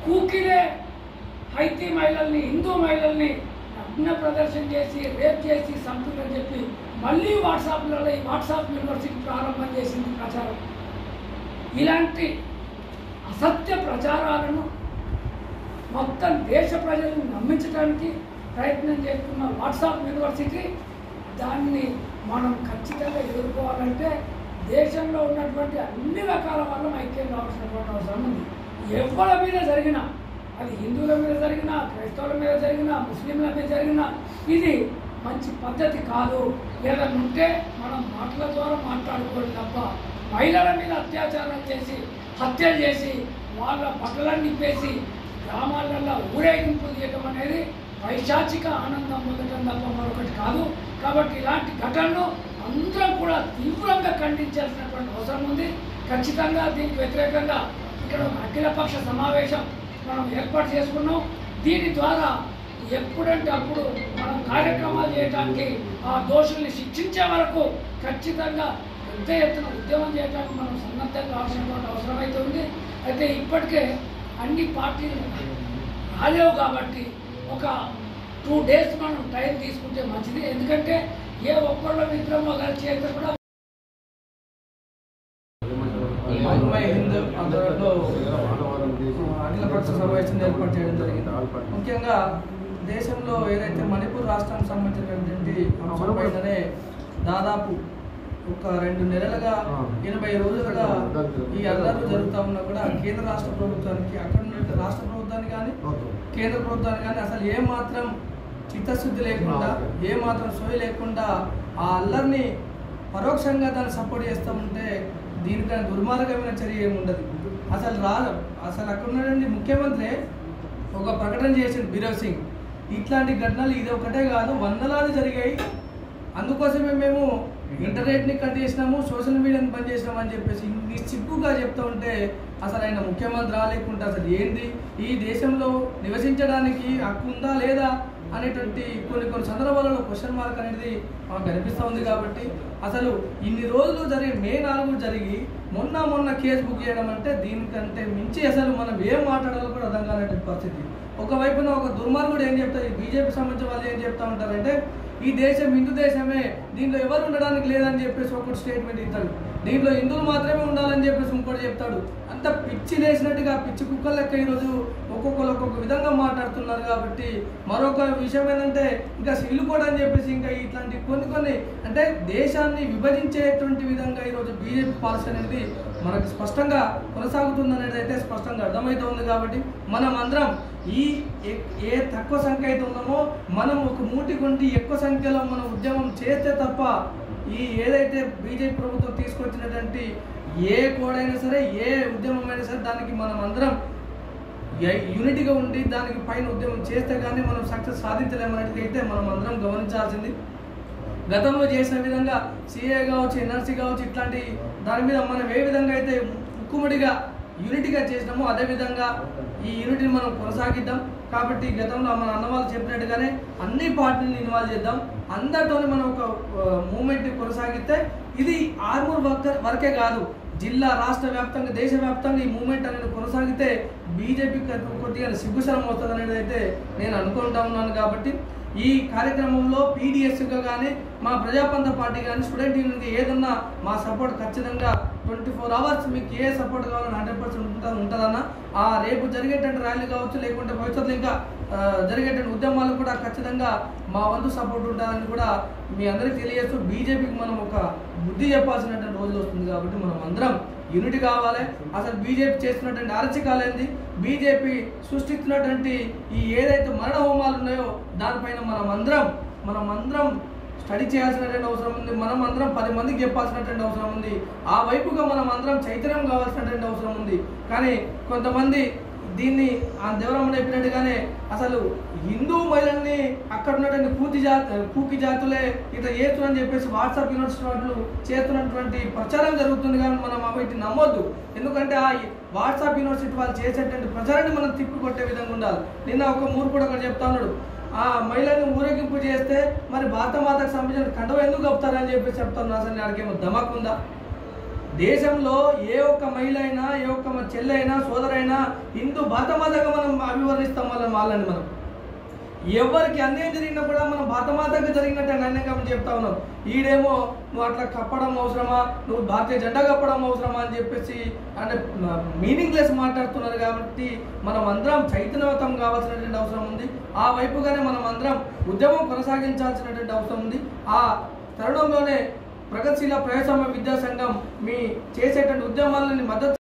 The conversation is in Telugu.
కూకిరే హైతీ మహిళల్ని హిందూ మహిళల్ని నగ్న ప్రదర్శన చేసి రేప్ చేసి సంతుందని చెప్పి మళ్ళీ వాట్సాప్లలో ఈ వాట్సాప్ యూనివర్సిటీ ప్రారంభం చేసింది ప్రచారం ఇలాంటి అసత్య ప్రచారాలను మొత్తం దేశ ప్రజలను నమ్మించడానికి ప్రయత్నం చేస్తున్న వాట్సాప్ యూనివర్సిటీ దాన్ని మనం ఖచ్చితంగా ఎదుర్కోవాలంటే దేశంలో ఉన్నటువంటి అన్ని రకాల వాళ్ళం ఐక్యం కావాల్సినటువంటి అవసరం ఉంది ఎవరి మీద జరిగినా అది హిందువుల మీద జరిగినా క్రైస్తవుల మీద జరిగినా ముస్లింల మీద జరిగినా ఇది మంచి పద్ధతి కాదు ఏదైనా ఉంటే మనం మాటల ద్వారా మాట్లాడుకోవాలి తప్ప మహిళల మీద అత్యాచారం చేసి హత్యలు చేసి వాళ్ళ బట్టలన్నీ నింపేసి గ్రామాలలో ఊరేగింపు తీయటం అనేది పైశాచిక ఆనందం పొందటం తప్ప మరొకటి కాదు కాబట్టి ఇలాంటి ఘటనలు అందరం కూడా తీవ్రంగా ఖండించాల్సినటువంటి అవసరం ఉంది ఖచ్చితంగా దీనికి వ్యతిరేకంగా ఇక్కడ ఒక అఖిలపక్ష సమావేశం మనం ఏర్పాటు చేసుకున్నాం దీని ద్వారా ఎప్పుడంటే అప్పుడు మనం కార్యక్రమాలు చేయడానికి ఆ దోషుల్ని శిక్షించే వరకు ఖచ్చితంగా పెద్ద ఎత్తున ఉద్యమం చేయడానికి మనం సన్నద్ధం కావాల్సినటువంటి అవసరం అయితే ఉంది అయితే ఇప్పటికే అన్ని పార్టీలు రాలేవు కాబట్టి ఒక టూ డేస్ మనం టైం తీసుకుంటే మంచిది ఎందుకంటే ఏ ఒక్కళ్ళ విగ్రహం ఒకరి చేత కూడా మై హింద్ ఆధ్వర్యంలో అఖిల పక్ష సమావేశం ఏర్పాటు చేయడం జరిగింది ముఖ్యంగా దేశంలో ఏదైతే మణిపూర్ రాష్ట్రానికి సంబంధించినటువంటి అంశంపైననే దాదాపు ఒక రెండు నెలలుగా ఎనభై రోజులుగా ఈ అల్లర్లు జరుగుతూ ఉన్నా కూడా కేంద్ర రాష్ట్ర ప్రభుత్వానికి అక్కడ ఉన్న రాష్ట్ర ప్రభుత్వానికి కానీ కేంద్ర ప్రభుత్వానికి కానీ అసలు ఏ మాత్రం చిత్తశుద్ధి లేకుండా ఏ మాత్రం సోయి లేకుండా ఆ అల్లర్ని పరోక్షంగా దాన్ని సపోర్ట్ చేస్తూ ఉంటే దీనికన్నా దుర్మార్గమైన చర్య ఏమి ఉండదు అసలు రా అసలు అక్కడ ఉన్నటువంటి ముఖ్యమంత్రి ఒక ప్రకటన చేసిండు బీరవ్ సింగ్ ఇట్లాంటి ఘటనలు ఇది ఒకటే కాదు వందలాది జరిగాయి అందుకోసమే మేము ఇంటర్నెట్ని కట్ చేసినాము సోషల్ మీడియాని బంద్ చేసినాము అని చెప్పేసి ఇన్ని సిగ్గుగా చెప్తా ఉంటే అసలు ఆయన ముఖ్యమంత్రి రాలేకుంటే అసలు ఏంది ఈ దేశంలో నివసించడానికి హక్కు ఉందా లేదా అనేటువంటి కొన్ని కొన్ని సందర్భాలలో క్వశ్చన్ మార్క్ అనేది మాకు కనిపిస్తూ ఉంది కాబట్టి అసలు ఇన్ని రోజులు జరిగి మే నాలుగు జరిగి మొన్న మొన్న కేసు బుక్ చేయడం అంటే దీనికంటే మించి అసలు మనం ఏం మాట్లాడాలో కూడా అర్థం కానటువంటి పరిస్థితి ఒకవైపున ఒక దుర్మార్గుడు ఏం చెప్తారు బీజేపీ సంబంధించిన వాళ్ళు ఏం చెప్తా ఉంటారంటే ఈ దేశం హిందూ దేశమే దీంట్లో ఎవరు ఉండడానికి లేదని చెప్పేసి ఒకటి స్టేట్మెంట్ ఇస్తాడు దీంట్లో హిందువులు మాత్రమే ఉండాలని చెప్పేసి ఇంకోటి చెప్తాడు అంత పిచ్చి లేసినట్టుగా పిచ్చి కుక్కల లెక్క ఈరోజు ఒక్కొక్కరు ఒక్కొక్క విధంగా మాట్లాడుతున్నారు కాబట్టి మరొక విషయం ఏంటంటే ఇంకా సిల్లు కూడా అని చెప్పేసి ఇంకా ఇట్లాంటి కొన్ని కొన్ని అంటే దేశాన్ని విభజించేటువంటి విధంగా ఈరోజు బీజేపీ పాలసీ అనేది మనకు స్పష్టంగా కొనసాగుతుంది అనేది అయితే స్పష్టంగా అర్థమవుతుంది కాబట్టి మనం అందరం ఈ ఏ- ఏ తక్కువ సంఖ్య అయితే ఉన్నామో మనం ఒక మూటి కొంటి ఎక్కువ సంఖ్యలో మనం ఉద్యమం చేస్తే తప్ప ఈ ఏదైతే బీజేపీ ప్రభుత్వం తీసుకొచ్చినటువంటి ఏ కోడైనా సరే ఏ ఉద్యమం అయినా సరే దానికి మనం అందరం యై- యూనిటీగా ఉండి దానికి పైన ఉద్యమం చేస్తే కానీ మనం సక్సెస్ సాధించలేమనేది అయితే మనం అందరం గమనించాల్సింది గతంలో చేసిన విధంగా సిఏ కావచ్చు ఎన్ఆర్సీ కావచ్చు ఇట్లాంటి దాని మీద మనం ఏ విధంగా అయితే ముక్కుముడిగా యూనిటీగా చేసినామో అదే విధంగా ఈ యూనిటీని మనం కొనసాగిద్దాం కాబట్టి గతంలో మన అన్న వాళ్ళు చెప్పినట్టుగానే అన్ని పార్టీని ఇన్వాల్వ్ చేద్దాం అందరితోనే మనం ఒక మూమెంట్ కొనసాగిస్తే ఇది ఆర్మూర్ వర్క్ వరకే కాదు జిల్లా రాష్ట్ర వ్యాప్తంగా దేశ వ్యాప్తంగా ఈ మూమెంట్ అనేది కొనసాగితే బీజేపీకి కొద్దిగా సిగ్గుశరం వస్తుంది అనేది అయితే నేను అనుకుంటా ఉన్నాను కాబట్టి ఈ కార్యక్రమంలో పీడిఎస్గా కానీ మా ప్రజాపంత పార్టీ కానీ స్టూడెంట్ యూనియన్కి ఏదన్నా మా సపోర్ట్ ఖచ్చితంగా ట్వంటీ ఫోర్ అవర్స్ మీకు ఏ సపోర్ట్ కావాలని హండ్రెడ్ పర్సెంట్ ఉంటుంది ఉంటుందన్న ఆ రేపు జరిగేటువంటి ర్యాలీ కావచ్చు లేకుంటే భవిష్యత్తులో ఇంకా ఆ, జరిగేటువంటి ఉద్యమాలు కూడా ఖచ్చితంగా మా వంతు సపోర్ట్ ఉంటుందని కూడా మీ అందరికీ తెలియజేస్తూ బీజేపీకి మనం ఒక బుద్ధి చెప్పాల్సినటువంటి రోజులు వస్తుంది కాబట్టి మనం అందరం యూనిటీ కావాలి అసలు బీజేపీ చేస్తున్నటువంటి అరచకాలేంది బీజేపీ సృష్టిస్తున్నటువంటి ఈ ఏదైతే మరణ హోమాలు ఉన్నాయో దానిపైన మనం అందరం మనం అందరం స్టడీ చేయాల్సినటువంటి అవసరం ఉంది మనం అందరం పది మందికి చెప్పాల్సినటువంటి అవసరం ఉంది ఆ వైపుగా మనం అందరం చైతన్యం కావాల్సినటువంటి అవసరం ఉంది కానీ కొంతమంది దీన్ని ఆ దేవరమ్మ చెప్పినట్టుగానే అసలు హిందూ మహిళల్ని అక్కడ ఉన్నటువంటి పూర్తి జాతి కూకి జాతులే ఇట్లా చేస్తున్నారని చెప్పేసి వాట్సాప్ యూనివర్సిటీ వాళ్ళు చేస్తున్నటువంటి ప్రచారం జరుగుతుంది కానీ మనం వీటిని నమ్మొద్దు ఎందుకంటే ఆ వాట్సాప్ యూనివర్సిటీ వాళ్ళు చేసేటువంటి ప్రచారాన్ని మనం తిప్పి కొట్టే విధంగా ఉండాలి నిన్న ఒక మూర్ఖుడు ఒకటి చెప్తా ఉన్నాడు ఆ మహిళని ఊరేగింపు చేస్తే మరి భారత మాతకు సంబంధించిన కండవ ఎందుకు కప్పుతారని చెప్పేసి చెప్తాను అసలు ఆడికేమో ధమాక్ ఉందా దేశంలో ఏ ఒక్క మహిళ అయినా ఏ ఒక్క మన చెల్లి అయినా సోదరైనా హిందూ భాతమాతగా మనం అభివర్ణిస్తాం వాళ్ళని వాళ్ళని మనం ఎవరికి అన్యాయం జరిగినా కూడా మనం భాతమాతకు జరిగినట్టు అన్యాయంగా మనం చెప్తా ఉన్నాం ఈడేమో నువ్వు అట్లా కప్పడం అవసరమా నువ్వు భారతీయ జెండా కప్పడం అవసరమా అని చెప్పేసి అంటే మీనింగ్లెస్ మాట్లాడుతున్నారు కాబట్టి మనం అందరం చైతన్యవతం కావాల్సినటువంటి అవసరం ఉంది ఆ వైపుగానే మనం అందరం ఉద్యమం కొనసాగించాల్సినటువంటి అవసరం ఉంది ఆ తరుణంలోనే ప్రగతిశీల ప్రజాస్వామ్య విద్యా సంఘం మీ చేసేటువంటి ఉద్యమాలని మద్దతు